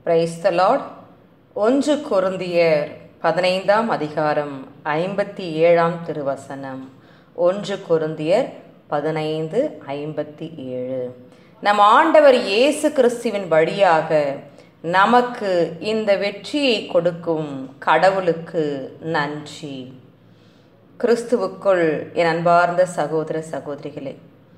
praise the Lord ஒன்று கொருந்தியர் பதினைந்தாம் அதிகாரம் ஐம்பத்தி ஏழாம் திருவசனம் ஒன்று கொருந்தியர் பதினைந்து ஐம்பத்தி ஏழு நம் ஆண்டவர் இயேசு கிறிஸ்துவின் வழியாக நமக்கு இந்த வெற்றியை கொடுக்கும் கடவுளுக்கு நன்றி கிறிஸ்துவுக்குள் என் அன்பார்ந்த சகோதர சகோதரிகளே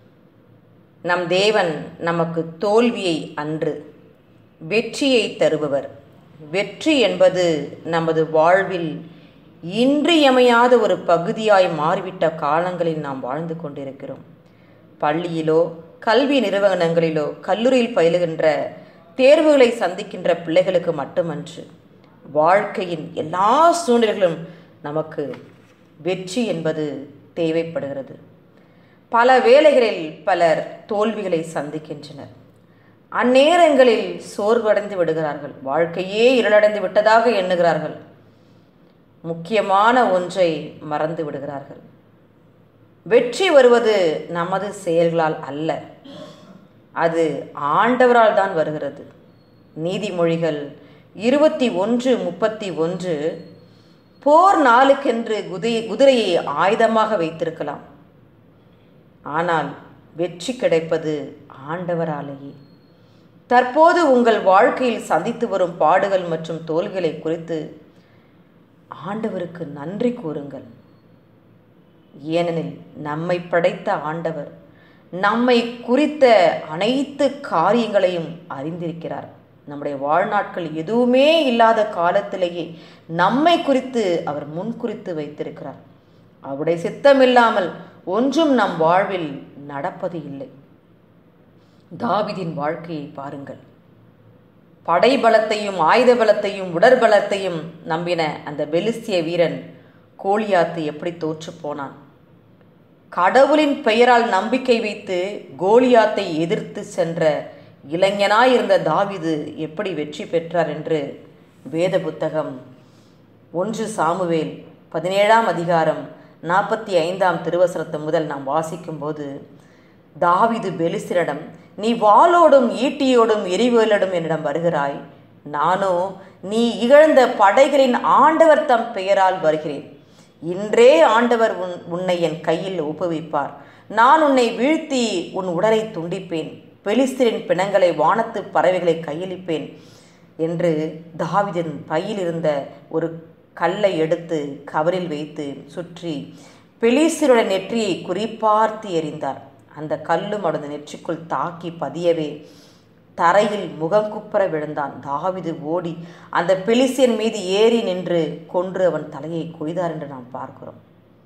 நம் தேவன் நமக்கு தோல்வியை அன்று வெற்றியை தருபவர் வெற்றி என்பது நமது வாழ்வில் இன்றியமையாத ஒரு பகுதியாய் மாறிவிட்ட காலங்களில் நாம் வாழ்ந்து கொண்டிருக்கிறோம் பள்ளியிலோ கல்வி நிறுவனங்களிலோ கல்லூரியில் பயிலுகின்ற தேர்வுகளை சந்திக்கின்ற பிள்ளைகளுக்கு மட்டுமன்று வாழ்க்கையின் எல்லா சூழ்நிலைகளும் நமக்கு வெற்றி என்பது தேவைப்படுகிறது பல வேளைகளில் பலர் தோல்விகளை சந்திக்கின்றனர் அந்நேரங்களில் சோர்வடைந்து விடுகிறார்கள் வாழ்க்கையே இருளடைந்து விட்டதாக எண்ணுகிறார்கள் முக்கியமான ஒன்றை மறந்து விடுகிறார்கள் வெற்றி வருவது நமது செயல்களால் அல்ல அது ஆண்டவரால் தான் வருகிறது நீதிமொழிகள் இருபத்தி ஒன்று முப்பத்தி ஒன்று போர் நாளுக்கென்று குதி குதிரையை ஆயுதமாக வைத்திருக்கலாம் ஆனால் வெற்றி கிடைப்பது ஆண்டவராலேயே தற்போது உங்கள் வாழ்க்கையில் சந்தித்து வரும் பாடுகள் மற்றும் தோல்விகளை குறித்து ஆண்டவருக்கு நன்றி கூறுங்கள் ஏனெனில் நம்மை படைத்த ஆண்டவர் நம்மை குறித்த அனைத்து காரியங்களையும் அறிந்திருக்கிறார் நம்முடைய வாழ்நாட்கள் எதுவுமே இல்லாத காலத்திலேயே நம்மை குறித்து அவர் முன்குறித்து வைத்திருக்கிறார் அவருடைய சித்தமில்லாமல் ஒன்றும் நம் வாழ்வில் நடப்பது இல்லை தாவிதின் வாழ்க்கையை பாருங்கள் படைபலத்தையும் ஆயுத பலத்தையும் உடற்பலத்தையும் நம்பின அந்த பெலிஸ்திய வீரன் கோலியாத்து எப்படி தோற்று போனான் கடவுளின் பெயரால் நம்பிக்கை வைத்து கோலியாத்தை எதிர்த்து சென்ற இளைஞனாயிருந்த தாவிது எப்படி வெற்றி பெற்றார் என்று வேத புத்தகம் ஒன்று சாமுவேல் பதினேழாம் அதிகாரம் நாற்பத்தி ஐந்தாம் திருவசனத்தை முதல் நாம் வாசிக்கும்போது தாவிது பெலிசிரிடம் நீ வாளோடும் ஈட்டியோடும் எரிவேலோடும் என்னிடம் வருகிறாய் நானோ நீ இகழ்ந்த படைகளின் ஆண்டவர் தம் பெயரால் வருகிறேன் இன்றே ஆண்டவர் உன் உன்னை என் கையில் ஒப்புவிப்பார் நான் உன்னை வீழ்த்தி உன் உடலை துண்டிப்பேன் பெலிஸ்தரின் பிணங்களை வானத்து பறவைகளை கையளிப்பேன் என்று தாவிதின் பையில் இருந்த ஒரு கல்லை எடுத்து கவரில் வைத்து சுற்றி பெலிஸ்தருடைய நெற்றியை குறிப்பார்த்து எறிந்தார் அந்த கல்லும் அவனது நெற்றிக்குள் தாக்கி பதியவே தரையில் முகங்குப்புற விழுந்தான் தாவிது ஓடி அந்த பெலிசியன் மீது ஏறி நின்று கொன்று அவன் தலையை கொய்தார் என்று நாம் பார்க்கிறோம்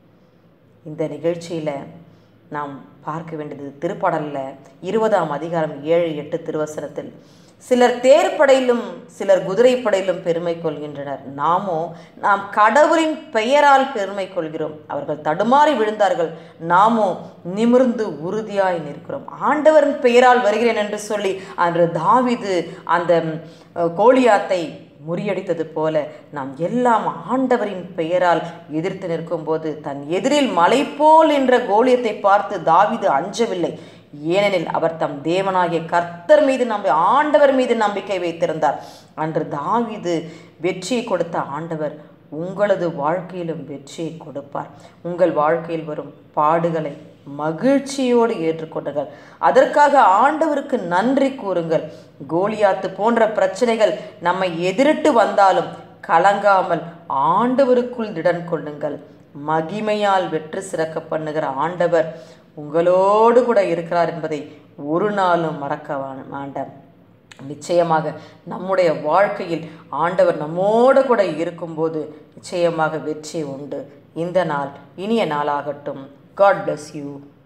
இந்த நிகழ்ச்சியில் நாம் பார்க்க வேண்டியது திருப்பாடலில் இருபதாம் அதிகாரம் ஏழு எட்டு திருவசனத்தில் சிலர் தேர்ப்படையிலும் சிலர் குதிரைப்படையிலும் பெருமை கொள்கின்றனர் நாமோ நாம் கடவுளின் பெயரால் பெருமை கொள்கிறோம் அவர்கள் தடுமாறி விழுந்தார்கள் நாமோ நிமிர்ந்து உறுதியாய் நிற்கிறோம் ஆண்டவரின் பெயரால் வருகிறேன் என்று சொல்லி அன்று தாவிது அந்த கோலியாத்தை முறியடித்தது போல நாம் எல்லாம் ஆண்டவரின் பெயரால் எதிர்த்து நிற்கும்போது தன் எதிரில் மலை போல் என்ற கோலியத்தை பார்த்து தாவிது அஞ்சவில்லை ஏனெனில் அவர் தம் தேவனாகிய கர்த்தர் மீது நம்பி ஆண்டவர் மீது நம்பிக்கை வைத்திருந்தார் அன்று தாவிது வெற்றியை கொடுத்த ஆண்டவர் உங்களது வாழ்க்கையிலும் வெற்றியை கொடுப்பார் உங்கள் வாழ்க்கையில் வரும் பாடுகளை மகிழ்ச்சியோடு ஏற்றுக்கொண்டுங்கள் அதற்காக ஆண்டவருக்கு நன்றி கூறுங்கள் கோலியாத்து போன்ற பிரச்சனைகள் நம்மை எதிரிட்டு வந்தாலும் கலங்காமல் ஆண்டவருக்குள் திடன் கொள்ளுங்கள் மகிமையால் வெற்றி சிறக்க பண்ணுகிற ஆண்டவர் உங்களோடு கூட இருக்கிறார் என்பதை ஒரு நாளும் மறக்க வேண்டாம் நிச்சயமாக நம்முடைய வாழ்க்கையில் ஆண்டவர் நம்மோடு கூட இருக்கும்போது நிச்சயமாக வெற்றி உண்டு இந்த நாள் இனிய நாளாகட்டும் காட் பிளஸ் யூ